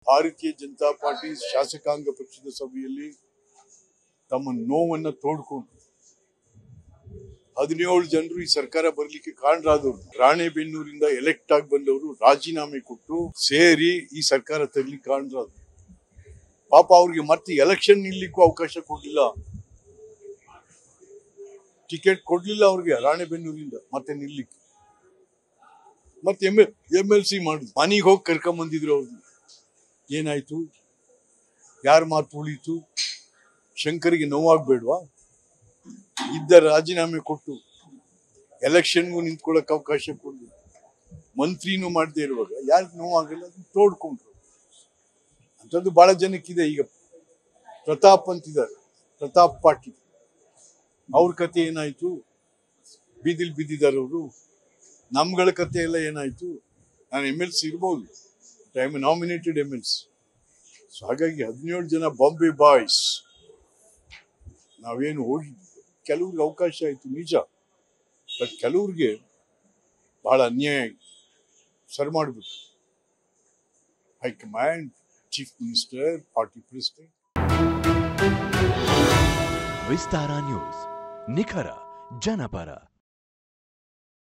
ಭಾರತೀಯ ಜನತಾ ಪಾರ್ಟಿ ಶಾಸಕಾಂಗ ಪಕ್ಷದ ಸಭೆಯಲ್ಲಿ ತಮ್ಮ ನೋವನ್ನ ತೋಡ್ಕೊಂಡು ಹದಿನೇಳು ಜನರು ಈ ಸರ್ಕಾರ ಬರ್ಲಿಕ್ಕೆ ಕಾರಣರಾದವರು ರಾಣೆಬೆನ್ನೂರಿಂದ ಎಲೆಕ್ಟ್ ಆಗಿ ಬಂದವರು ರಾಜೀನಾಮೆ ಕೊಟ್ಟು ಸೇರಿ ಈ ಸರ್ಕಾರ ತರಲಿಕ್ಕೆ ಕಾರಣರಾದ್ರು ಪಾಪ ಅವ್ರಿಗೆ ಮತ್ತೆ ಎಲೆಕ್ಷನ್ ನಿಲ್ಲಿಕ್ಕೂ ಅವಕಾಶ ಕೊಡ್ಲಿಲ್ಲ ಟಿಕೆಟ್ ಕೊಡ್ಲಿಲ್ಲ ಅವ್ರಿಗೆ ರಾಣೆಬೆನ್ನೂರಿಂದ ಮತ್ತೆ ನಿಲ್ಲಿಕ್ಕೆ ಮತ್ತೆ ಎಮ್ ಎಮ್ ಎಲ್ ಸಿ ಮಾಡುದು ಮನೆಗೆ ಹೋಗಿ ಕರ್ಕೊಂಡ್ ಬಂದಿದ್ರು ಅವ್ರನ್ನ ಏನಾಯ್ತು ಯಾರ ಮಾತು ಉಳೀತು ಶಂಕರ್ಗೆ ನೋವಾಗ್ಬೇಡ್ವಾ ಇದ್ದ ರಾಜೀನಾಮೆ ಕೊಟ್ಟು ಎಲೆಕ್ಷನ್ಗೂ ನಿಂತ್ಕೊಳ್ಳಕ್ ಅವಕಾಶ ಕೊಡ್ಲಿ ಮಂತ್ರಿನೂ ಮಾಡದೇ ಇರುವಾಗ ಯಾರಿಗೆ ನೋವಾಗಲ್ಲ ಅದನ್ನ ತೋಡ್ಕೊಂಡ್ರು ಅಂಥದ್ದು ಬಹಳ ಜನಕ್ಕಿದೆ ಈಗ ಪ್ರತಾಪ್ ಅಂತಿದ್ದಾರೆ ಪ್ರತಾಪ್ ಪಾಟೀಲ್ ಅವ್ರ ಕತೆ ಏನಾಯ್ತು ಬೀದಿಲ್ ಬಿದ್ದಿದ್ದಾರೆ ಅವರು ನಮ್ಗಳ ಕತೆ ಎಲ್ಲ ಏನಾಯ್ತು ನಾನು ಎಮ್ ಎಲ್ ಸಿ ಇರ್ಬೋದು I am nominated M L C so ಹಾಗಾಗಿ ಹದಿನೇಳು ಜನ ಬಾಂಬೆ ಬಾಯ್ಸ್ ನಾವೇನು ಹೋಗಿದ್ವಿ ಕೆಲವ್ರಿಗೆ ಅವಕಾಶ ಆಯಿತು ನಿಜ ಬಟ್ ಕೆಲವ್ರಿಗೆ ಬಹಳ ಅನ್ಯಾಯ ಆಯಿತು ಸರ್ ಮಾಡಿಬಿಟ್ಟು high command chief minister party president Vistara news ನಿಖರ ಜನಪರ